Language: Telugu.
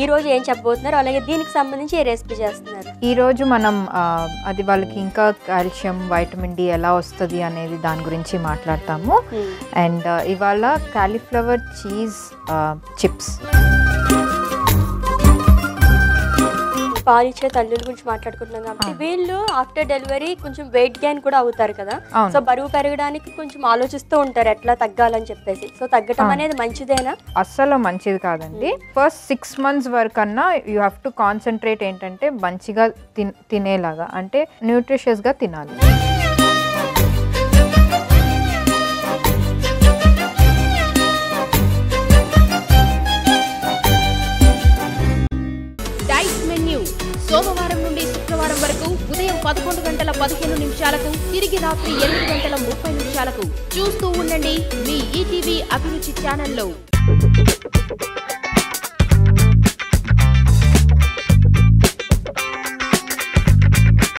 ఈ రోజు ఏం చెప్పబోతున్నారు అలాగే దీనికి సంబంధించి ఏ రెసిపీ చేస్తున్నారు ఈ రోజు మనం ఆ, అది వాళ్ళకి ఇంకా కాల్షియం వైటమిన్ డి ఎలా వస్తుంది అనేది దాని గురించి మాట్లాడతాము అండ్ ఇవాళ కాలీఫ్లవర్ చీజ్ చిప్స్ పాలిచ్చే తల్లుల గురించి మాట్లాడుకుంటున్నాం కాబట్టి వీళ్ళు ఆఫ్టర్ డెలివరీ కొంచెం వెయిట్ గెయిన్ కూడా అవుతారు కదా అవును. సో బరువు పెరగడానికి కొంచెం ఆలోచిస్తూ ఉంటారు ఎట్లా తగ్గాలని చెప్పేసి సో తగ్గటం అనేది మంచిదేనా అస్సలు మంచిది కాదండి ఫస్ట్ సిక్స్ మంత్స్ వరకు అన్నా యూ హ్యావ్ టు కాన్సన్ట్రేట్ ఏంటంటే మంచిగా తిన్ తినేలాగా అంటే న్యూట్రిషియస్గా తినాలి డైట్ మెన్యూ సోమవారం నుండి శుక్రవారం వరకు ఉదయం పదకొండు గంటల పదిహేను నిమిషాలకు తిరిగి రాత్రి ఎనిమిది గంటల ముప్పై నిమిషాలకు చూస్తూ ఉండండి మీ ఈటీవీ అభిరుచి ఛానల్లో